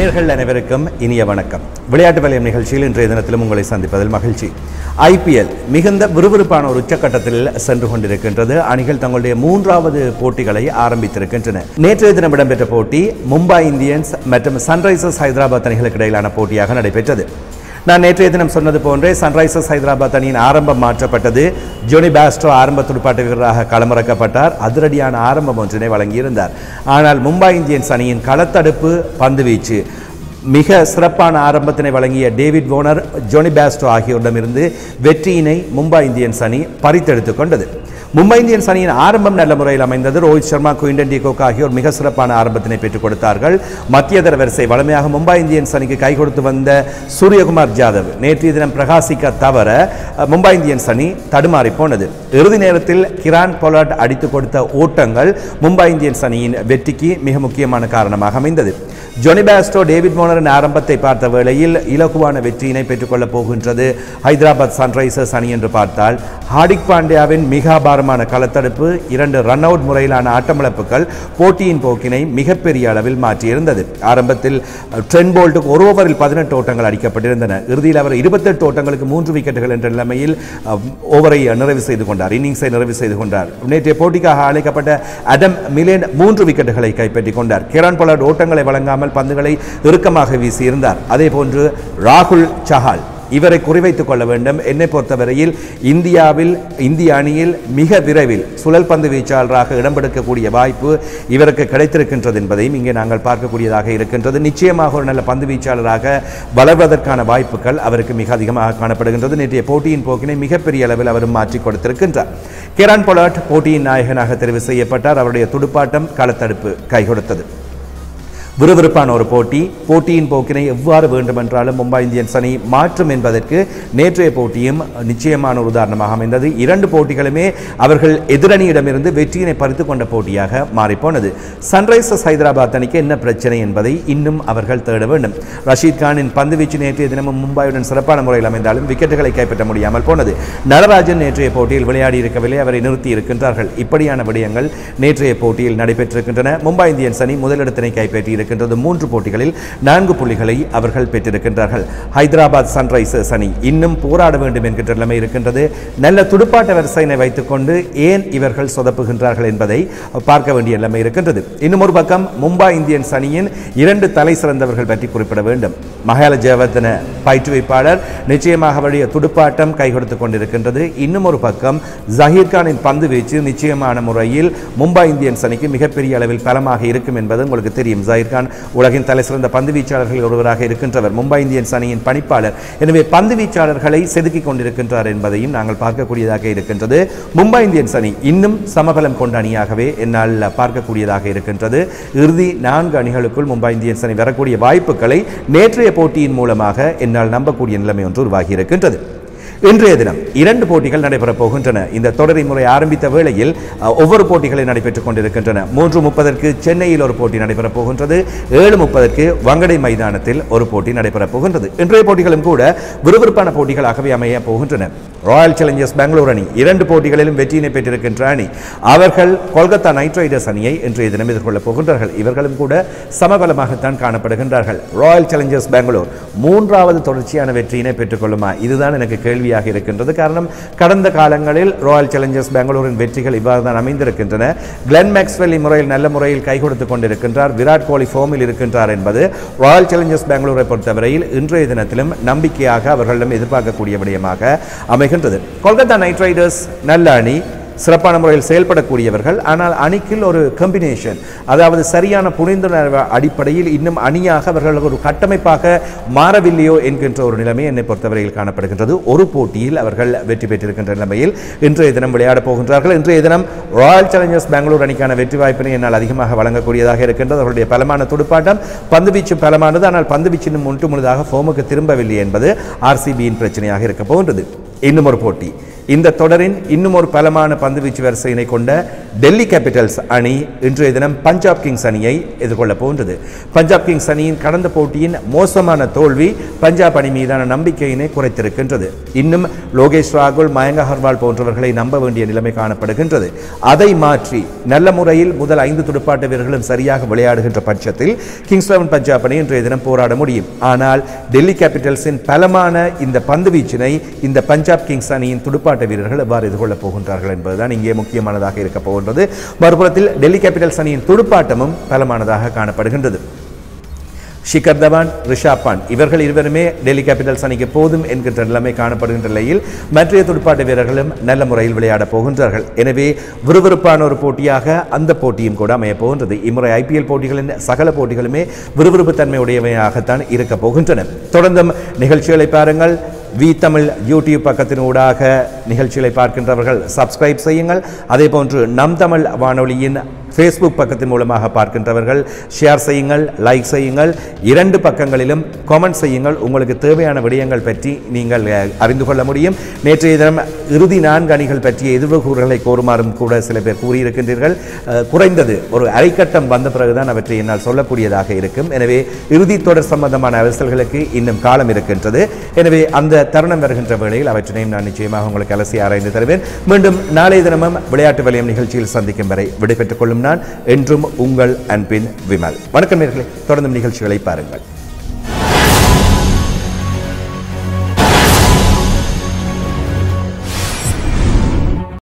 நேர்கள் அனைவருக்கும் இனிய வணக்கம் விளையாட்டு வலயம் நிகழ்ச்சியில் இன்றைய தினத்திலும் உங்களை சந்திப்பதில் மகிழ்ச்சி ஐபிஎல் மிகுந்த விறுவிறுப்பான ஒரு உச்சக்கட்டத்தில் சென்று கொண்டிருக்கின்றது அணிகள் தங்களுடைய மூன்றாவது போட்டிகளை ஆரம்பித்திருக்கின்றன நேற்றைய தினம் இடம்பெற்ற போட்டி மும்பை இந்தியன்ஸ் மற்றும் சன்ரைசர்ஸ் ஹைதராபாத் அணிகளுக்கு இடையிலான போட்டியாக நடைபெற்றது நான் நேற்றைய தினம் சொன்னது போன்றே சன்ரைசர்ஸ் ஹைதராபாத் அணியின் ஆரம்பம் மாற்றப்பட்டது ஜோனி பாஸ்டோ ஆரம்ப துடுப்பாட்ட வீரராக களமிறக்கப்பட்டார் அதிரடியான ஆரம்பம் ஒன்றினை வழங்கியிருந்தார் ஆனால் மும்பை இந்தியன்ஸ் அணியின் களத்தடுப்பு பந்துவீச்சு மிக சிறப்பான ஆரம்பத்தினை வழங்கிய டேவிட் வோனர் ஜோனி பாஸ்டோ ஆகியோரிடமிருந்து வெற்றியினை மும்பை இந்தியன்ஸ் அணி பறித்தெடுத்துக் கொண்டது மும்பை இந்தியன்ஸ் அணியின் ஆரம்பம் நல்ல முறையில் அமைந்தது Rohit Sharma Quinton de Kock ஆகியோர் மிக சிறப்பான ஆரம்பத்தினை பெற்றுக் கொடுத்தார்கள் மத்திய தர வரிசை வலிமையாக மும்பை இந்தியன்ஸ் அணிக்கு கை கொடுத்து வந்த சூரியகுமார் ஜாதவ் நேற்றைய தினம் பிரகாசிக்க தவிர அஹ், மும்பை இந்தியன்ஸ் அணி தடுமாறி போனது இறுதி நேரத்தில் கிரான் பொலாட் அடித்துக் கொடுத்த ஓட்டங்கள் மும்பை இந்தியன்ஸ் அணியின் வெற்றிக்கு மிக முக்கியமான காரணமாக அமைந்தது ஜொனி பாஸ்டோ டேவிட் மோனரின் ஆரம்பத்தை பார்த்த வேளையில் இலகுவான வெற்றியினை பெற்றுக்கொள்ளப் போகின்றது ஹைதராபாத் சன்ரைசர்ஸ் அணி என்று பார்த்தால் ஹார்திக் பாண்டியாவின் மிக அபாரமான களத்தடுப்பு இரண்டு ரன் அவுட் முறையிலான ஆட்டமிழப்புகள் போட்டியின் போக்கினை மிகப்பெரிய அளவில் மாற்றியிருந்தது ஆரம்பத்தில் ட்ரென் போல்ட்டுக்கு ஒரு ஓவரில் பதினெட்டு ஓட்டங்கள் அடிக்கப்பட்டிருந்தன இறுதியில் அவர் இருபத்தெட்டு ஓட்டங்களுக்கு மூன்று விக்கெட்டுகள் என்ற நிலைமையில் அஹ், ஓவரை நிறைவு செய்து கொண்டார் இன்னிங்ஸை நிறைவு செய்து கொண்டார் நேற்றைய போட்டிக்காக அழைக்கப்பட்ட அடம் மிலேன் மூன்று விக்கெட்டுகளை கைப்பற்றிக் கொண்டார் கிரான் பொலாட் ஓட்டங்களை வழங்காமல் பந்துகளை இறுக்கமாக வீசியிருந்தார் அதே போன்று ராகுல் சஹால் இவரை குறிவைத்துக் கொள்ள வேண்டும் என்னை பொறுத்தவரையில் இந்தியாவில் இந்திய அணியில் மிக விரைவில் சுழல் பந்து வீச்சாளராக இடம் பிடிக்கக்கூடிய வாய்ப்பு இவருக்கு கிடைத்திருக்கின்றது என்பதையும் இங்கே நாங்கள் பார்க்கக்கூடியதாக இருக்கின்றது நிச்சயமாக ஒரு நல்ல பந்து வீச்சாளராக வளர்வதற்கான வாய்ப்புகள் அவருக்கு மிக அதிகமாக காணப்படுகின்றது நேற்றைய போட்டியின் போக்கினை மிகப்பெரிய அளவில் அவர் மாற்றிக் கொடுத்திருக்கின்றார் கிரான் பொலாட் போட்டியின் நாயகனாக தெரிவு செய்யப்பட்டார் அவருடைய துடுப்பாட்டம் களத்தடுப்பு கை கொடுத்தது விறுவிறுப்பான ஒரு போட்டி போட்டியின் போக்கினை எவ்வாறு வேண்டுமென்றாலும் மும்பை இந்தியன்ஸ் அணி மாற்றும் என்பதற்கு நேற்றைய போட்டியும் நிச்சயமான ஒரு உதாரணமாக அமைந்தது இரண்டு போட்டிகளுமே அவர்கள் எதிரணியிடமிருந்து வெற்றியினை பறித்துக் கொண்ட போட்டியாக மாறிப்போனது சன்ரைசர்ஸ் ஹைதராபாத் அணிக்கு என்ன பிரச்சனை என்பதை இன்னும் அவர்கள் தேட வேண்டும் ரஷீத் கானின் பந்துவீச்சு நேற்றைய தினமும் மும்பையுடன் சிறப்பான முறையில் அமைந்தாலும் விக்கெட்டுகளை கைப்பற்ற முடியாமல் போனது நடராஜன் நேற்றைய போட்டியில் விளையாடி இருக்கவில்லை அவரை நிறுத்தி இருக்கின்றார்கள் இப்படியான விடயங்கள் நேற்றைய போட்டியில் நடைபெற்றிருக்கின்றன மும்பை இந்தியன்ஸ் அணி முதலிடத்தினை கைப்பற்றி இருக்கின்றது மூன்று போட்டிகளில் நான்கு புள்ளிகளை அவர்கள் பெற்றிருக்கின்றார்கள் ஹைதராபாத் சன்ரைசர்ஸ் அணி இன்னும் போராட வேண்டும் என்கின்ற நிலைமை இருக்கின்றது நல்ல துடுப்பாட்ட வரிசையினை வைத்துக்கொண்டு ஏன் இவர்கள் சொதப்புகின்றார்கள் என்பதை பார்க்க வேண்டிய நிலைமை இருக்கின்றது இன்னும் ஒரு பக்கம் மும்பை இந்தியன்ஸ் அணியின் இரண்டு தலை சிறந்தவர்கள் பற்றி குறிப்பிட வேண்டும் மகால ஜெயவர்தன பயிற்றுவிப்பாளர் நிச்சயமாக அவருடைய துடுப்பாட்டம் கை கொடுத்து கொண்டிருக்கின்றது இன்னும் ஒரு பக்கம் ஜஹீர் கானின் பந்து வீச்சு நிச்சயமான முறையில் மும்பை இந்தியன்ஸ் அணிக்கு மிகப்பெரிய அளவில் பலமாக இருக்கும் என்பது உங்களுக்கு தெரியும் ஜஹீர் கான் உலகின் தலை சிறந்த பந்து வீச்சாளர்களில் ஒருவராக இருக்கின்றவர் மும்பை இந்தியன்ஸ் அணியின் பணிப்பாளர் எனவே பந்து வீச்சாளர்களை செதுக்கிக் கொண்டிருக்கின்றார் என்பதையும் நாங்கள் பார்க்கக்கூடியதாக இருக்கின்றது மும்பை இந்தியன்ஸ் அணி இன்னும் சமபலம் கொண்ட அணியாகவே என்னால் பார்க்கக்கூடியதாக இருக்கின்றது இறுதி நான்கு அணிகளுக்குள் மும்பை இந்தியன்ஸ் அணி வரக்கூடிய வாய்ப்புகளை நேற்றைய போட்டியின் மூலமாக என்னால் நம்பக்கூடிய நிலைமை ஒன்று உருவாகி இருக்கின்றது இன்றைய தினம் இரண்டு போட்டிகள் நடைபெறப் போகின்றன இந்த தொடரை முறை ஆரம்பித்த வேளையில் அஹ், ஒவ்வொரு போட்டிகளை நடைபெற்றுக் கொண்டிருக்கின்றன மூன்று முப்பதற்கு சென்னையில் ஒரு போட்டி நடைபெறப் போகின்றது ஏழு முப்பதற்கு வங்கடை மைதானத்தில் ஒரு போட்டி நடைபெறப் போகின்றது இன்றைய போட்டிகளும் கூட விறுவிறுப்பான போட்டிகளாகவே அமைய போகின்றன ராயல் சேலஞ்சர்ஸ் பெங்களூர் அணி இரண்டு போட்டிகளிலும் வெற்றியினை பெற்றிருக்கின்ற அணி அவர்கள் கொல்கத்தா நைட் ரைடர்ஸ் அணியை இன்றைய தினம் எதிர்கொள்ளப் போகின்றார்கள் இவர்களும் கூட சமபலமாகத்தான் காணப்படுகின்றார்கள் ராயல் சேலஞ்சர்ஸ் பெங்களூர் மூன்றாவது தொடர்ச்சியான வெற்றியினை பெற்றுக்கொள்ளுமா இதுதான் எனக்கு கேள்வியாக இருக்கின்றது காரணம் கடந்த காலங்களில் ராயல் சேலஞ்சர்ஸ் பெங்களூரின் வெற்றிகள் இவ்வாறு தான் அமைந்திருக்கின்றன கிளென் மேக்ஸ்வெல் இம்முறையில் நல்ல முறையில் கை கொடுத்துக் கொண்டிருக்கின்றார் விராட் கோலி ஃபோமில் இருக்கின்றார் என்பது ராயல் சேலஞ்சர்ஸ் பெங்களூரை பொறுத்தவரையில் இன்றைய தினத்திலும் நம்பிக்கையாக அவர்களிடம் எதிர்பார்க்கக்கூடிய விடயமாக அமைகின்றது கொல்கத்தா நைட் ரைடர்ஸ் நல்ல அணி சிறப்பான முறையில் செயல்படக்கூடியவர்கள் ஆனால் அணிக்குள் ஒரு கம்பினேஷன் அதாவது சரியான புரிந்துணர்வு அடிப்படையில் இன்னும் அணியாக அவர்கள் ஒரு கட்டமைப்பாக மாறவில்லையோ என்கின்ற ஒரு நிலைமை என்னை பொறுத்தவரையில் காணப்படுகின்றது ஒரு போட்டியில் அவர்கள் வெற்றி பெற்றிருக்கின்ற நிலைமையில் இன்றைய தினம் விளையாடப் போகின்றார்கள் இன்றைய தினம் ராயல் சேலஞ்சர்ஸ் பெங்களூர் அணிக்கான வெற்றி வாய்ப்பினை என்னால் அதிகமாக வழங்கக்கூடியதாக இருக்கின்றது அவருடைய பலமான துடுப்பாட்டம் பந்துவீச்சு பலமானது ஆனால் பந்துவீச்சு இன்னும் முற்று முழுதாக ஃபோமுக்கு திரும்பவில்லை என்பது ஆர்சிபியின் பிரச்சனையாக இருக்க போகின்றது இன்னும் ஒரு போட்டி இந்த தொடரின் இன்னும் ஒரு பலமான பந்துவீச்சு வரிசையினை கொண்ட டெல்லி கேபிட்டல்ஸ் அணி இன்றைய தினம் பஞ்சாப் கிங்ஸ் அணியை எதிர்கொள்ளப் போகின்றது பஞ்சாப் கிங்ஸ் அணியின் கடந்த போட்டியின் மோசமான தோல்வி பஞ்சாப் அணி மீதான நம்பிக்கையினை குறைத்திருக்கின்றது இன்னும் லோகேஷ் ராகுல் மயங்க அகர்வால் போன்றவர்களை நம்ப வேண்டிய நிலைமை காணப்படுகின்றது அதை மாற்றி நல்ல முறையில் முதல் ஐந்து துடுப்பாட்ட வீரர்களும் சரியாக விளையாடுகின்ற பட்சத்தில் கிங்ஸ் லெவன் பஞ்சாப் அணி இன்றைய தினம் போராட முடியும் ஆனால் டெல்லி கேபிட்டல்ஸின் பலமான இந்த பந்து வீச்சினை இந்த பஞ்சாப் கிங்ஸ் அணியின் துடுப்பாட்ட வீரர்கள் எவ்வாறு எதிர்கொள்ளப் போகின்றார்கள் என்பதுதான் இங்கே முக்கியமானதாக இருக்க போகின்றது மறுபுறத்தில் டெல்லி கேபிட்டல்ஸ் அணியின் துடுப்பாட்டமும் பலமானதாக காணப்படுகின்றது ஷிகர் தவான் ரிஷாப் பாண்ட் இவர்கள் இருவருமே டெல்லி கேபிட்டல்ஸ் அணிக்கு போதும் என்கின்ற நிலைமை காணப்படுகின்ற நிலையில் மற்றைய துடுப்பாட்ட வீரர்களும் நல்ல முறையில் விளையாடப் போகின்றார்கள் எனவே விறுவிறுப்பான ஒரு போட்டியாக அந்த போட்டியும் கூட அமையப் போகின்றது இம்முறை ஐபிஎல் போட்டிகளின் சகல போட்டிகளுமே விறுவிறுப்பு தன்மையுடையவையாகத்தான் இருக்கப் போகின்றன தொடர்ந்தும் நிகழ்ச்சிகளை பாருங்கள் வி தமிழ் யூடியூப் பக்கத்தினூடாக நிகழ்ச்சிகளை பார்க்கின்றவர்கள் சப்ஸ்கிரைப் செய்யுங்கள் அதே போன்று நம் தமிழ் வானொலியின் ஃபேஸ்புக் பக்கத்தின் மூலமாக பார்க்கின்றவர்கள் ஷேர் செய்யுங்கள் லைக் செய்யுங்கள் இரண்டு பக்கங்களிலும் கமெண்ட் செய்யுங்கள் உங்களுக்கு தேவையான விடயங்கள் பற்றி நீங்கள் அஹ், அறிந்து கொள்ள முடியும் நேற்றைய தினம் இறுதி நான்கு அணிகள் பற்றிய எதிர்வுகூறுகளை கோருமாறும் கூட சில பேர் கூறியிருக்கின்றீர்கள் அஹ், குறைந்தது ஒரு அரைக்கட்டம் வந்த பிறகுதான் அவற்றை என்னால் சொல்லக்கூடியதாக இருக்கும் எனவே இறுதி தொடர் சம்பந்தமான அரசல்களுக்கு இன்னும் காலம் இருக்கின்றது எனவே அந்த தருணம் வருகின்ற வேளையில் அவற்றினையும் நான் நிச்சயமாக உங்களுக்கு அலசி ஆராய்ந்து தருவேன் மீண்டும் நாளைய தினமும் விளையாட்டு வலயம் நிகழ்ச்சியில் சந்திக்கும் வரை விடைபெற்றுக் கொள்ளும் நான் என்றும் உங்கள் அன்பின் விமல் வணக்கம் நேர்களே தொடர்ந்தும் நிகழ்ச்சிகளை பாருங்கள்